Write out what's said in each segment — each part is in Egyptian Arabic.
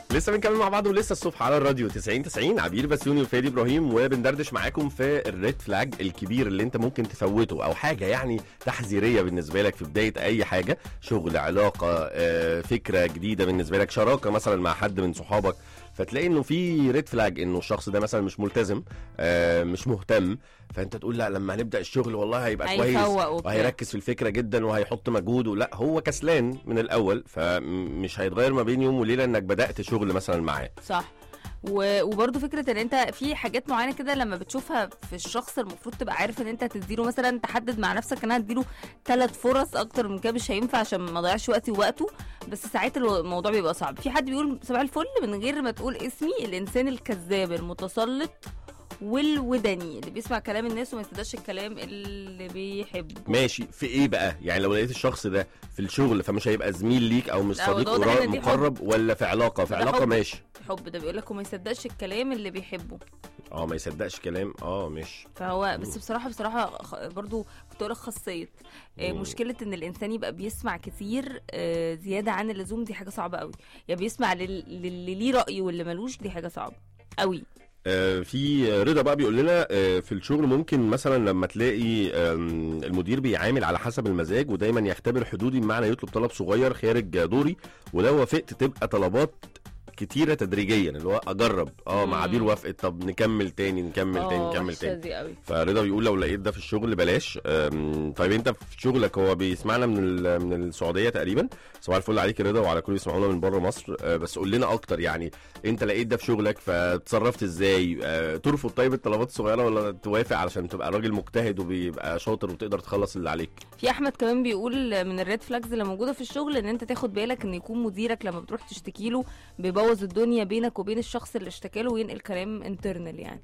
لسه بنكمل مع بعض ولسه الصبح على الراديو 90 90 عبير بسيوني وفادي ابراهيم وبندردش معاكم في الريد فلاج الكبير اللي انت ممكن تفوته او حاجه يعني تحذيريه بالنسبه لك في بدايه اي حاجه شغل علاقه آه، فكره جديده بالنسبه لك شراكه مثلا مع حد من صحابك فتلاقي انه في ريد فلاج انه الشخص ده مثلا مش ملتزم آه، مش مهتم فانت تقول لا لما هنبدا الشغل والله هيبقى كويس هيفوق وبتاع. وهيركز في الفكره جدا وهيحط مجهوده لا هو كسلان من الاول فمش هيتغير ما بين يوم وليله انك بدات شغل مثلا معاه صح و- وبرضه فكره ان انت في حاجات معينه كده لما بتشوفها في الشخص المفروض تبقى عارف ان انت هتديله مثلا تحدد مع نفسك ان انا هديله ثلاث فرص اكتر من كده مش هينفع عشان ما اضيعش وقتي ووقته بس ساعات الو- الموضوع بيبقى صعب في حد بيقول صباح الفل من غير ما تقول اسمي الانسان الكذاب المتسلط والوداني اللي بيسمع كلام الناس وما يصدقش الكلام اللي بيحبه ماشي في ايه بقى يعني لو لقيت الشخص ده في الشغل فمش هيبقى زميل ليك او مش لا، هو صديق ده واضح قرا- إن دي حب. مقرب ولا في علاقه في ده علاقه حب. ماشي حب ده بيقول لك وما يصدقش الكلام اللي بيحبه اه ما يصدقش كلام اه مش فهو بس بصراحه بصراحه خ- برضو كنت اقول لك خاصيه آه، مم. مشكله ان الانسان يبقى بيسمع كتير آه، زياده عن اللزوم دي حاجه صعبه قوي يعني بيسمع لل- للي ليه راي واللي ملوش دي حاجه صعبه قوي آه في رضا بقى بيقول لنا آه في الشغل ممكن مثلا لما تلاقي آم، المدير بيعامل على حسب المزاج ودايما يختبر حدودي بمعنى يطلب طلب صغير خارج دوري ولو وافقت تبقى طلبات كتيره تدريجيا اللي هو اجرب اه مم. مع عبير وافقت طب نكمل تاني نكمل تاني آه، نكمل وحشة تاني دي قوي فرضا بيقول لو لقيت ده في الشغل بلاش أم، طيب انت في شغلك هو بيسمعنا من ال- من السعوديه تقريبا صباح الفل عليك يا رضا وعلى كل اللي بيسمعونا من بره مصر أه، بس قول لنا اكتر يعني انت لقيت ده في شغلك فتصرفت ازاي أه، ترفض طيب الطلبات الصغيره ولا توافق علشان تبقى راجل مجتهد وبيبقى شاطر وتقدر تخلص اللي عليك في احمد كمان بيقول من الريد فلاجز اللي موجوده في الشغل ان انت تاخد بالك ان يكون مديرك لما بتروح تشتكي له بيبوظ الدنيا بينك وبين الشخص اللي اشتكى له وينقل كلام انترنال يعني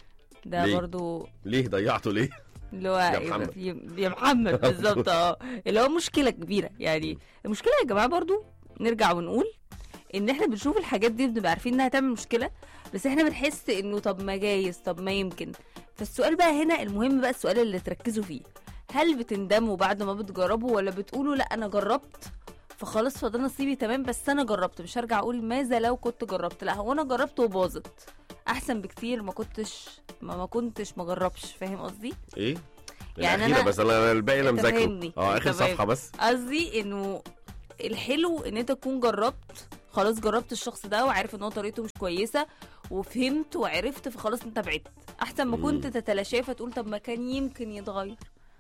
ده ليه؟ برضو ليه ضيعته ليه اللي هو يا يبقى محمد. في- يا محمد بالظبط اه اللي هو مشكله كبيره يعني المشكله يا جماعه برضو نرجع ونقول ان احنا بنشوف الحاجات دي بنبقى عارفين انها تعمل مشكله بس احنا بنحس انه طب ما جايز طب ما يمكن فالسؤال بقى هنا المهم بقى السؤال اللي تركزوا فيه هل بتندموا بعد ما بتجربوا ولا بتقولوا لا انا جربت فخلاص فده نصيبي تمام بس انا جربت مش هرجع اقول ماذا لو كنت جربت لا هو انا جربت وباظت احسن بكتير ما كنتش ما, ما كنتش ما جربش فاهم قصدي ايه يعني الأخيرة أنا- بس انا الباقي انا أنت مذاكره فاهمني. اه أنت اخر فاهم. صفحه بس قصدي انه الحلو ان انت تكون جربت خلاص جربت الشخص ده وعارف ان هو طريقته مش كويسه وفهمت وعرفت فخلاص انت بعدت احسن ما كنت مم. تتلاشاه فتقول طب ما كان يمكن يتغير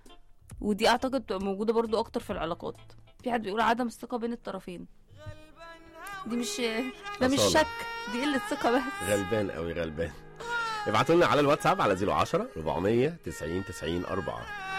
ودي اعتقد بتبقى موجوده برضو اكتر في العلاقات في حد بيقول عدم الثقه بين الطرفين دي مش ده مش أصالة. شك دي قله ثقه بس غلبان قوي غلبان ابعتوا لنا على الواتساب على 010 400 90 90 4